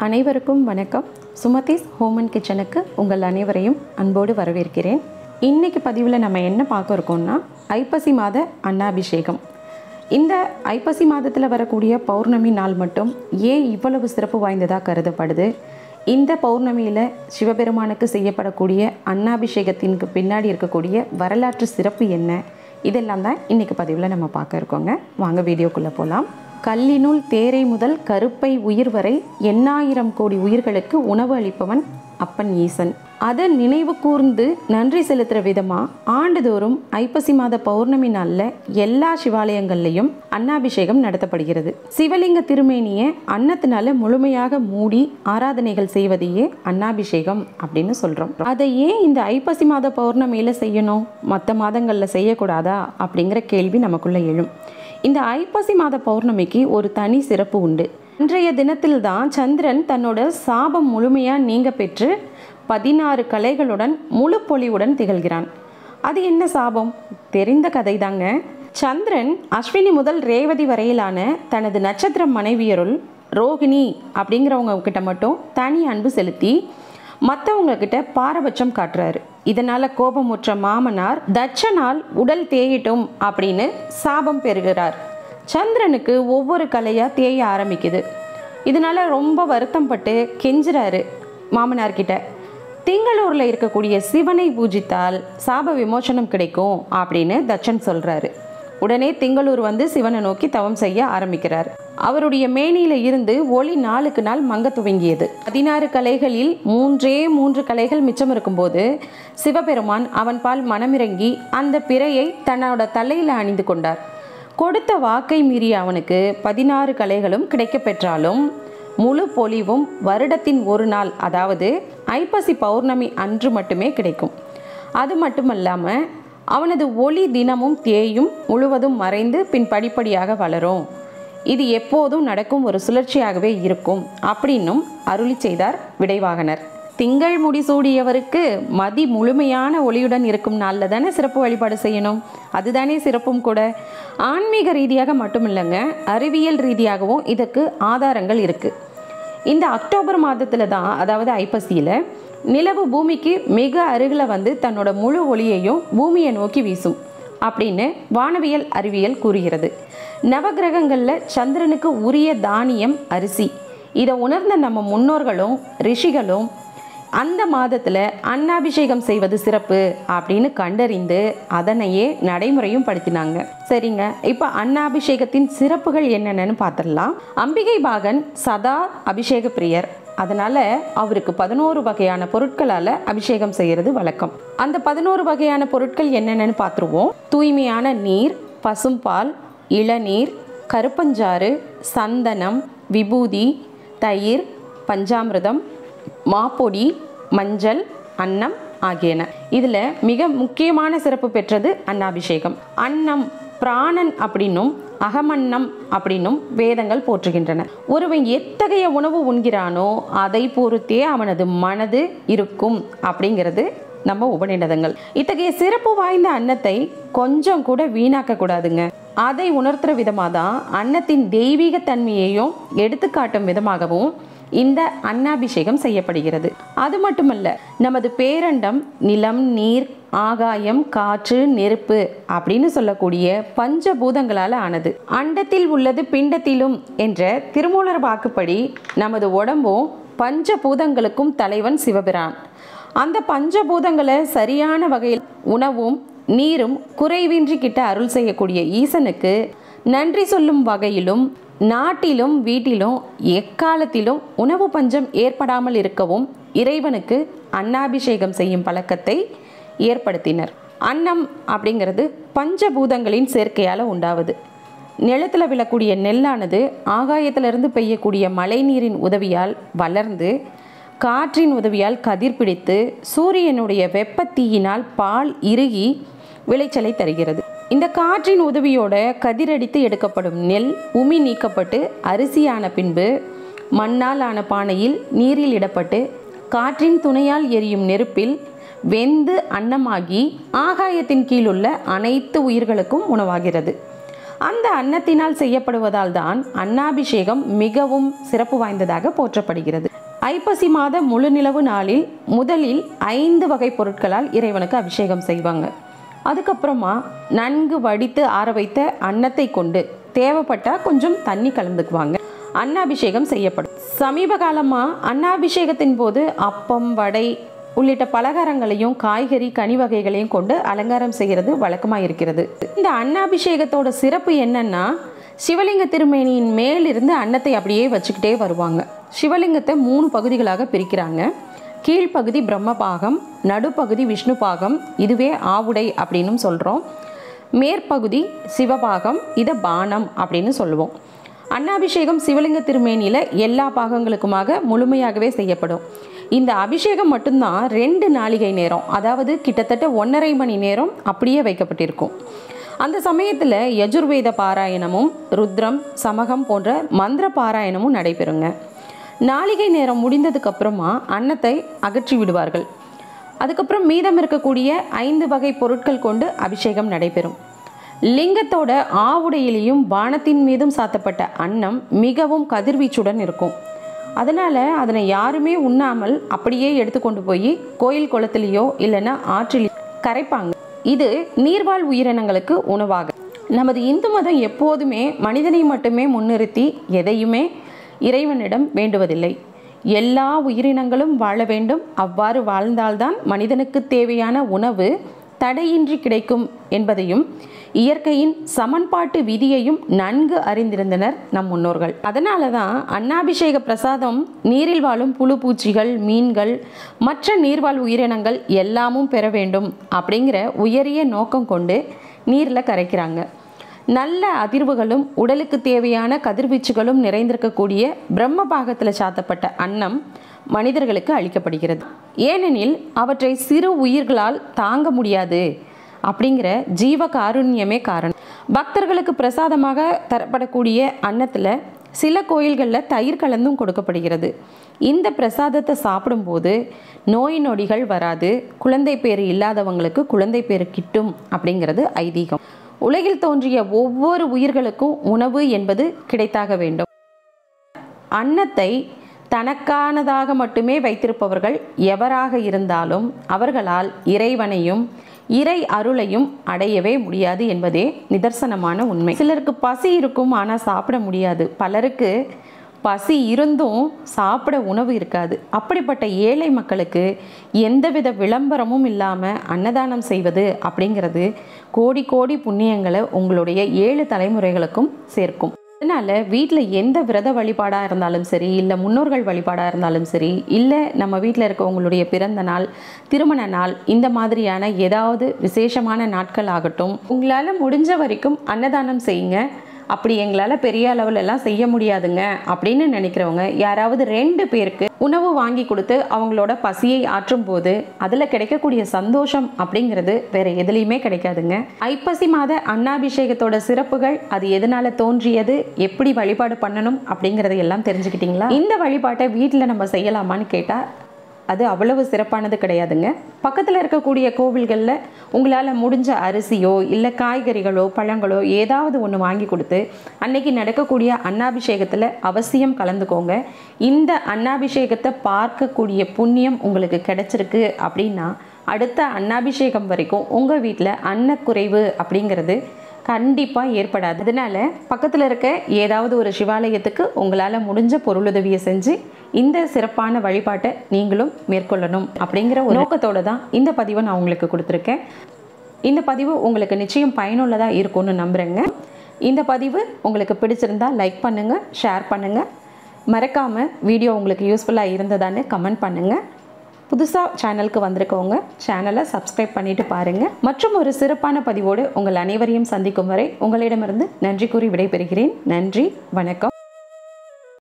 அனைவருக்கும் வணக்கம் Sumathi's home and கிச்சனுக்கு உங்கள் அனைவரையும் அன்போடு வரவேற்கிறேன் இன்னைக்கு பதிவில் நம்ம என்ன பார்க்க இருக்கோம்னா ஐப்பசி மாத அன்னாபிஷேகம் இந்த ஐப்பசி மாதத்தில் வரக்கூடிய பௌர்ணமி நாள் மட்டும் ஏன் இவ்வளவு சிறப்பு வாய்ந்ததாக கருதப்படுது இந்த பௌர்ணமியில் சிவபெருமானுக்கு செய்யப்படக்கூடிய அன்னாபிஷேகத்திற்கு பின்னாடி இருக்கக்கூடிய வரலாற்று சிறப்பு என்ன இதெல்லாம் தான் இன்னைக்கு பதிவில் நம்ம பார்க்க இருக்கோங்க வாங்க வீடியோக்குள்ளே போகலாம் கல்லினுள் தேரை முதல் கருப்பை உயிர் வரை எண்ணாயிரம் கோடி உயிர்களுக்கு உணவு அளிப்பவன் அப்பன் ஈசன் அதை நினைவு கூர்ந்து நன்றி செலுத்துகிற விதமாக ஆண்டுதோறும் ஐப்பசி மாத பௌர்ணமி நாளில் எல்லா சிவாலயங்கள்லையும் அன்னாபிஷேகம் நடத்தப்படுகிறது சிவலிங்க திருமேனியை அன்னத்தினால முழுமையாக மூடி ஆராதனைகள் செய்வதையே அன்னாபிஷேகம் அப்படின்னு சொல்கிறோம் அதை ஏன் இந்த ஐப்பசி மாத பௌர்ணமியில் செய்யணும் மற்ற மாதங்களில் செய்யக்கூடாதா அப்படிங்கிற கேள்வி நமக்குள்ள எழும் இந்த ஐப்பசி மாத பௌர்ணமிக்கு ஒரு தனி சிறப்பு உண்டு இன்றைய தினத்தில்தான் சந்திரன் தன்னோட சாபம் முழுமையாக நீங்க பெற்று பதினாறு கலைகளுடன் முழு பொலிவுடன் திகழ்கிறான் அது என்ன சாபம் தெரிந்த கதை தாங்க சந்திரன் அஸ்வினி முதல் ரேவதி வரையிலான தனது நட்சத்திர மனைவியருள் ரோகிணி அப்படிங்கிறவங்க கிட்ட மட்டும் தனி அன்பு செலுத்தி மற்றவங்க கிட்ட பாரபட்சம் காட்டுறாரு இதனால கோபமுற்ற மாமனார் தட்சனால் உடல் தேயட்டும் அப்படின்னு சாபம் பெறுகிறார் சந்திரனுக்கு ஒவ்வொரு கலையாக தேய ஆரம்பிக்குது இதனால ரொம்ப வருத்தம் பட்டு கெஞ்சுறாரு மாமனார்கிட்ட திங்களூரில் இருக்கக்கூடிய சிவனை பூஜித்தால் சாப விமோசனம் கிடைக்கும் அப்படின்னு தட்சன் சொல்கிறாரு உடனே திங்களூர் வந்து சிவனை நோக்கி தவம் செய்ய ஆரம்பிக்கிறார் அவருடைய மேனியில இருந்து ஒளி நாளுக்கு நாள் மங்க துவங்கியது பதினாறு கலைகளில் மூன்றே மூன்று கலைகள் மிச்சம் இருக்கும்போது சிவபெருமான் அவன் பால் மனமிறங்கி அந்த பிறையை தன்னோட தலையில் அணிந்து கொண்டார் கொடுத்த வாக்கை மீறிய அவனுக்கு பதினாறு கலைகளும் கிடைக்கப் பெற்றாலும் முழு பொலிவும் வருடத்தின் ஒரு நாள் அதாவது ஐப்பசி பௌர்ணமி அன்று மட்டுமே கிடைக்கும் அது மட்டுமல்லாமல் அவனது ஒளி தினமும் தேயும் முழுவதும் மறைந்து பின் படிப்படியாக வளரும் இது எப்போதும் நடக்கும் ஒரு சுழற்சியாகவே இருக்கும் அப்படின்னும் அருளி செய்தார் விடைவாகனர் திங்கள் முடிசூடியவருக்கு மதி முழுமையான ஒளியுடன் இருக்கும் நாளில் தானே சிறப்பு வழிபாடு செய்யணும் அதுதானே சிறப்பும் கூட ஆன்மீக ரீதியாக மட்டும் இல்லைங்க அறிவியல் ரீதியாகவும் இதற்கு ஆதாரங்கள் இருக்குது இந்த அக்டோபர் மாதத்தில் தான் அதாவது ஐப்பசியில் நிலவு பூமிக்கு மிக அருகில் வந்து தன்னோட முழு ஒளியையும் பூமியை நோக்கி வீசும் அப்படின்னு வானவியல் அறிவியல் கூறுகிறது நவகிரகங்களில் சந்திரனுக்கு உரிய தானியம் அரிசி இதை உணர்ந்த நம்ம முன்னோர்களும் ரிஷிகளும் அந்த மாதத்தில் அன்னாபிஷேகம் செய்வது சிறப்பு அப்படின்னு கண்டறிந்து அதனையே நடைமுறையும் படுத்தினாங்க சரிங்க இப்போ அன்னாபிஷேகத்தின் சிறப்புகள் என்னென்னு பார்த்துடலாம் அம்பிகை பாகன் சதா அபிஷேக பிரியர் அதனால் அவருக்கு பதினோரு வகையான பொருட்களால் அபிஷேகம் செய்கிறது வழக்கம் அந்த பதினோரு வகையான பொருட்கள் என்னென்னு பார்த்துருவோம் தூய்மையான நீர் பசும்பால் இளநீர் கருப்பஞ்சாறு சந்தனம் விபூதி தயிர் பஞ்சாமிர்தம் மாப்பொடி மஞ்சள் அன்னம் ஆகியன இதில் மிக முக்கியமான சிறப்பு பெற்றது அன்னாபிஷேகம் அன்னம் பிராணன் அப்படின்னும் அகமன்னம் அப்படின்னும் வேதங்கள் போற்றுகின்றன ஒருவன் எத்தகைய உணவு உண்கிறானோ அதை பொறுத்தே அவனது மனது இருக்கும் அப்படிங்கிறது நம்ம உபநிடதங்கள் இத்தகைய சிறப்பு வாய்ந்த அன்னத்தை கொஞ்சம் கூட வீணாக்க கூடாதுங்க அதை உணர்த்துற விதமாக தான் அன்னத்தின் தெய்வீக தன்மையையும் எடுத்துக்காட்டும் விதமாகவும் இந்த அன்னாபிஷேகம் செய்யப்படுகிறது அது மட்டுமல்ல நமது பேரண்டம் நிலம் நீர் ஆகாயம் காற்று நெருப்பு அப்படின்னு சொல்லக்கூடிய பஞ்சபூதங்களால் ஆனது அண்டத்தில் உள்ளது பிண்டத்திலும் என்ற திருமூலர் வாக்குப்படி நமது உடம்பும் பஞ்சபூதங்களுக்கும் தலைவன் சிவபிரான் அந்த பஞ்சபூதங்களை சரியான வகையில் உணவும் நீரும் குறைவின்றி கிட்ட அருள் செய்யக்கூடிய ஈசனுக்கு நன்றி சொல்லும் வகையிலும் நாட்டிலும் வீட்டிலும் எக்காலத்திலும் உணவு பஞ்சம் ஏற்படாமல் இருக்கவும் இறைவனுக்கு அன்னாபிஷேகம் செய்யும் பழக்கத்தை ஏற்படுத்தினர் அன்னம் அப்படிங்கிறது பஞ்சபூதங்களின் சேர்க்கையால் உண்டாவது நிலத்தில் விழக்கூடிய நெல்லானது ஆகாயத்திலிருந்து பெய்யக்கூடிய மழை நீரின் உதவியால் வளர்ந்து காற்றின் உதவியால் கதிர் பிடித்து சூரியனுடைய வெப்பத்தீயினால் பால் இறுகி விளைச்சலை தருகிறது இந்த காற்றின் உதவியோட கதிரடித்து எடுக்கப்படும் நெல் உமி நீக்கப்பட்டு அரிசியான பின்பு மண்ணால் ஆன பானையில் நீரில் இடப்பட்டு காற்றின் துணையால் எரியும் நெருப்பில் வெந்து அன்னமாகி ஆகாயத்தின் கீழுள்ள அனைத்து உயிர்களுக்கும் உணவாகிறது அந்த அன்னத்தினால் செய்யப்படுவதால் தான் அன்னாபிஷேகம் மிகவும் சிறப்பு வாய்ந்ததாக போற்றப்படுகிறது ஐப்பசி மாத முழுநிலவு நாளில் முதலில் ஐந்து வகை பொருட்களால் இறைவனுக்கு அபிஷேகம் செய்வாங்க அதுக்கப்புறமா நன்கு வடித்து ஆற வைத்த அன்னத்தை கொண்டு தேவைப்பட்டால் கொஞ்சம் தண்ணி கலந்துக்குவாங்க அன்னாபிஷேகம் செய்யப்படும் சமீப காலமாக அன்னாபிஷேகத்தின் போது அப்பம் வடை உள்ளிட்ட பலகாரங்களையும் காய்கறி கனி வகைகளையும் கொண்டு அலங்காரம் செய்கிறது வழக்கமாக இருக்கிறது இந்த அன்னாபிஷேகத்தோட சிறப்பு என்னன்னா சிவலிங்க திருமேனியின் மேலிருந்து அன்னத்தை அப்படியே வச்சுக்கிட்டே வருவாங்க சிவலிங்கத்தை மூணு பகுதிகளாக பிரிக்கிறாங்க கீழ்ப்பகுதி பிரம்ம பாகம் நடுப்பகுதி விஷ்ணு பாகம் இதுவே ஆவுடை அப்படின்னும் சொல்கிறோம் மேற்பகுதி சிவபாகம் இதை பானம் அப்படின்னு சொல்லுவோம் அன்னாபிஷேகம் சிவலிங்க திருமேனியில் எல்லா பாகங்களுக்குமாக முழுமையாகவே செய்யப்படும் இந்த அபிஷேகம் மட்டும்தான் ரெண்டு நாளிகை நேரம் அதாவது கிட்டத்தட்ட ஒன்றரை மணி நேரம் அப்படியே வைக்கப்பட்டிருக்கும் அந்த சமயத்தில் யஜுர்வேத பாராயணமும் ருத்ரம் சமகம் போன்ற மந்திர பாராயணமும் நடைபெறுங்க நாளிகை நேரம் முடிந்ததுக்கு அப்புறமா அன்னத்தை அகற்றி விடுவார்கள் அதுக்கப்புறம் மீதம் இருக்கக்கூடிய ஐந்து வகை பொருட்கள் கொண்டு அபிஷேகம் நடைபெறும் லிங்கத்தோட ஆவுடையிலையும் பானத்தின் மீதும் சாத்தப்பட்ட அன்னம் மிகவும் கதிர்வீச்சுடன் இருக்கும் அதனால் அதனை யாருமே உண்ணாமல் அப்படியே எடுத்துக்கொண்டு போய் கோயில் குளத்துலேயோ இல்லைன்னா ஆற்றில் கரைப்பாங்க இது நீர்வாழ் உயிரினங்களுக்கு உணவாக நமது இந்து மதம் எப்போதுமே மனிதனை மட்டுமே முன்னிறுத்தி எதையுமே இறைவனிடம் வேண்டுவதில்லை எல்லா உயிரினங்களும் வாழ வேண்டும் அவ்வாறு வாழ்ந்தால்தான் மனிதனுக்கு தேவையான உணவு தடையின்றி கிடைக்கும் என்பதையும் இயற்கையின் சமன்பாட்டு விதியையும் நன்கு அறிந்திருந்தனர் நம் முன்னோர்கள் அதனால தான் அன்னாபிஷேக பிரசாதம் நீரில் வாழும் புழு பூச்சிகள் மீன்கள் மற்ற நீர்வாழ் உயிரினங்கள் எல்லாமும் பெற வேண்டும் அப்படிங்கிற உயரிய நோக்கம் கொண்டு நீரில் கரைக்கிறாங்க நல்ல அதிர்வுகளும் உடலுக்கு தேவையான கதிர்வீச்சுகளும் நிறைந்திருக்கக்கூடிய பிரம்ம பாகத்தில் சாத்தப்பட்ட அன்னம் மனிதர்களுக்கு அளிக்கப்படுகிறது ஏனெனில் அவற்றை சிறு உயிர்களால் தாங்க முடியாது அப்படிங்கிற ஜீவ காருண்யமே காரணம் பக்தர்களுக்கு பிரசாதமாக தரப்படக்கூடிய அன்னத்தில் சில கோயில்களில் தயிர் கலந்தும் கொடுக்கப்படுகிறது இந்த பிரசாதத்தை சாப்பிடும்போது நோய் நொடிகள் வராது குழந்தை பேர் இல்லாதவங்களுக்கு குழந்தை பேர் கிட்டும் அப்படிங்கிறது ஐதீகம் உலகில் தோன்றிய ஒவ்வொரு உயிர்களுக்கும் உணவு என்பது கிடைத்தாக வேண்டும் அன்னத்தை தனக்கானதாக மட்டுமே வைத்திருப்பவர்கள் எவராக இருந்தாலும் அவர்களால் இறைவனையும் இறை அருளையும் அடையவே முடியாது என்பதே நிதர்சனமான உண்மை சிலருக்கு பசி இருக்கும் ஆனால் சாப்பிட முடியாது பலருக்கு பசி இருந்தும் சாப்பிட உணவு இருக்காது அப்படிப்பட்ட ஏழை மக்களுக்கு எந்தவித விளம்பரமும் இல்லாமல் அன்னதானம் செய்வது அப்படிங்கிறது கோடி கோடி புண்ணியங்களை உங்களுடைய ஏழு தலைமுறைகளுக்கும் சேர்க்கும் அதனால் வீட்டில் எந்த விரத வழிபாடாக இருந்தாலும் சரி இல்லை முன்னோர்கள் வழிபாடாக இருந்தாலும் சரி இல்லை நம்ம வீட்டில் இருக்கவங்களுடைய பிறந்த நாள் திருமண நாள் இந்த மாதிரியான ஏதாவது விசேஷமான நாட்கள் ஆகட்டும் உங்களால் முடிஞ்ச வரைக்கும் அன்னதானம் செய்யுங்க அப்படி எங்களால் பெரிய அளவுலலாம் செய்ய முடியாதுங்க அப்படின்னு நினைக்கிறவங்க யாராவது ரெண்டு பேருக்கு உணவு வாங்கி கொடுத்து அவங்களோட பசியை ஆற்றும் போது அதில் கிடைக்கக்கூடிய சந்தோஷம் அப்படிங்கிறது வேற எதுலேயுமே கிடைக்காதுங்க ஐப்பசி மாத அன்னாபிஷேகத்தோட சிறப்புகள் அது எதனால தோன்றியது எப்படி வழிபாடு பண்ணணும் அப்படிங்கிறத எல்லாம் தெரிஞ்சுக்கிட்டீங்களா இந்த வழிபாட்டை வீட்டில் நம்ம செய்யலாமான்னு கேட்டால் அது அவ்வளவு சிறப்பானது கிடையாதுங்க பக்கத்தில் இருக்கக்கூடிய கோவில்களில் உங்களால் முடிஞ்ச அரிசியோ இல்லை காய்கறிகளோ பழங்களோ ஏதாவது ஒன்று வாங்கி கொடுத்து அன்னைக்கு நடக்கக்கூடிய அன்னாபிஷேகத்தில் அவசியம் கலந்துக்கோங்க இந்த அன்னாபிஷேகத்தை பார்க்கக்கூடிய புண்ணியம் உங்களுக்கு கிடைச்சிருக்கு அப்படின்னா அடுத்த அன்னாபிஷேகம் வரைக்கும் உங்கள் வீட்டில் அன்னக்குறைவு அப்படிங்கிறது கண்டிப்பாக ஏற்படாது அதனால பக்கத்தில் இருக்க ஏதாவது ஒரு சிவாலயத்துக்கு உங்களால் முடிஞ்ச பொருளுதவியை செஞ்சு இந்த சிறப்பான வழிபாட்டை நீங்களும் மேற்கொள்ளணும் அப்படிங்கிற ஒரு நோக்கத்தோடு தான் இந்த பதிவை நான் உங்களுக்கு கொடுத்துருக்கேன் இந்த பதிவு உங்களுக்கு நிச்சயம் பயனுள்ளதாக இருக்கும்னு நம்புகிறேங்க இந்த பதிவு உங்களுக்கு பிடிச்சிருந்தா லைக் பண்ணுங்கள் ஷேர் பண்ணுங்கள் மறக்காமல் வீடியோ உங்களுக்கு யூஸ்ஃபுல்லாக இருந்ததான்னு கமெண்ட் பண்ணுங்கள் புதுசாக சேனலுக்கு வந்திருக்கவங்க சேனலை சப்ஸ்கிரைப் பண்ணிட்டு பாருங்கள் மற்றும் ஒரு சிறப்பான பதிவோடு உங்கள் அனைவரையும் சந்திக்கும் வரை உங்களிடமிருந்து நன்றி கூறி விடைபெறுகிறேன் நன்றி வணக்கம்